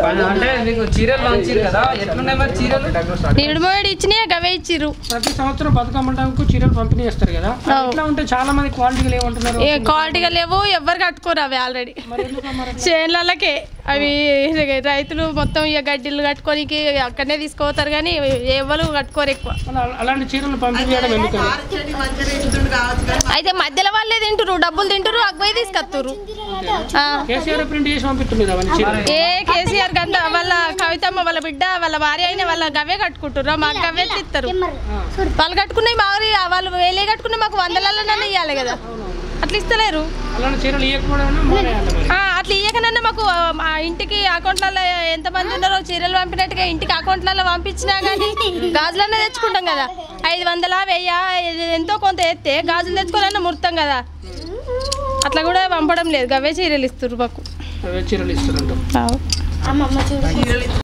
అంటే మీకు చీరలు పంచారు కదా ఎట్లున్నాయి మరి చీరలు నిరుడు మోయడు ఇచ్చినాయి గవే ఇచ్చిర్రు ప్రతి సంవత్సరం బతుకమ్మ టైంకు చీరలు పంపిణీ చేస్తారు కదా అది అవు. ఎట్లా ఉంటే చాలా మంది క్వాలిటీలు ఏమంటున్నారు ఏ క్వాలిటీగా లేవు ఎవ్వరు కట్టుకోరు అవి ఆల్రెడీ మరి ఎందుకు మరి చేనులకే అవి రైతులు మొత్తం ఇక గడ్డిలు కట్టుకోనికి అక్కడనే తీసుకోతారు కానీ ఎవరు కట్టుకోరు ఎక్కువ మళ్ళీ అలా- అలాంటి చీరలు పంపిణీ చేయడం ఎందుకు అయితే మధ్యలో వాళ్ళే తింటురు డబ్బులు తింటురు అగ్గుపోయి తీసుకొస్తురు ఆ. కేసీఆర్ ప్రింట్ చేసి పంపిస్తుంది అవన్నీ చీరలు ఏ కేసీఆర్ గంట వాళ్ళ కవితమ్మ వాళ్ళ బిడ్డ వాళ్ళ భార్య అయిన వాళ్ళ గవే కట్టుకుంటారు మాకు గవే ఇస్తారు వాళ్ళు కట్టుకున్నాయి బాగా వాళ్ళు వేలే కట్టుకున్నాయి మాకు వందలలోనే ఇవ్వాలి కదా అట్లా ఇస్తలేరు అలాంటి చీరలు ఇవ్వకపోవడం మానేయాలి మరి ఆ, అట్లా ఇయ్యకనన్నా మాకు ఆ, మా ఇంటికి అకౌంట్లలో ఎంతమంది ఉన్నారో చీరలు పంపినట్టుగా ఇంటికి అకౌంట్లలో పంపించినా కానీ గాజులన్నా తెచ్చుకుంటాం కదా ఐదు వందల వెయ్యి ఎంతో కొంత ఎత్తే గాజులు తెచ్చుకోవాలన్నా ముడతాం కదా అట్లా కూడా పంపడం లేదు గవే చీరలు ఇస్తారు మాకు అవే చీరలు ఇస్తారంట ఆ.